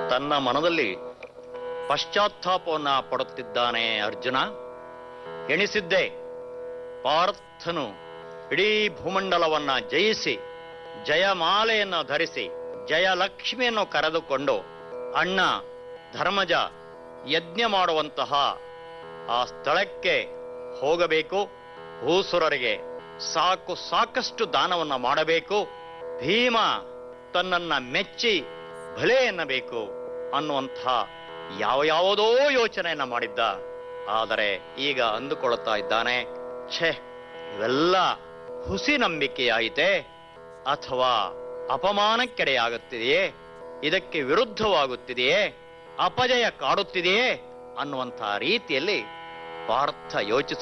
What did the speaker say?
ತನ್ನ ಮನದಲ್ಲಿ ಪಶ್ಚಾತ್ತಾಪವನ್ನ ಪಡುತ್ತಿದ್ದಾನೆ ಅರ್ಜುನ ಎಣಿಸಿದ್ದೆ ಪಾರ್ಥನು ಇಡೀ ಭೂಮಂಡಲವನ್ನ ಜಯಿಸಿ ಜಯಮಾಲೆಯನ್ನು ಧರಿಸಿ ಜಯಲಕ್ಷ್ಮಿಯನ್ನು ಕರೆದುಕೊಂಡು ಅಣ್ಣ ಧರ್ಮಜ ಯಜ್ಞ ಮಾಡುವಂತಹ ಆ ಸ್ಥಳಕ್ಕೆ ಹೋಗಬೇಕು ಭೂಸುರರಿಗೆ ಸಾಕು ಸಾಕಷ್ಟು ದಾನವನ್ನ ಮಾಡಬೇಕು ಭೀಮ ತನ್ನನ್ನ ಮೆಚ್ಚಿ ಭಲೆ ಎನ್ನಬೇಕು ಅನ್ನುವಂಥ ಯಾವ ಯಾವುದೋ ಯೋಚನೆಯನ್ನ ಮಾಡಿದ್ದ ಆದರೆ ಈಗ ಅಂದುಕೊಳ್ಳುತ್ತಾ ಇದ್ದಾನೆ ಛೇ ಇವೆಲ್ಲ ಹುಸಿ ನಂಬಿಕೆಯಾಯಿತೆ ಅಥವಾ ಅಪಮಾನಕ್ಕೆಡೆಯಾಗುತ್ತಿದೆಯೇ ಇದಕ್ಕೆ ವಿರುದ್ಧವಾಗುತ್ತಿದೆಯೇ ಅಪಜಯ ಕಾಡುತ್ತಿದೆಯೇ ಅನ್ನುವಂಥ ರೀತಿಯಲ್ಲಿ ಪಾರ್ಥ ಯೋಚಿಸ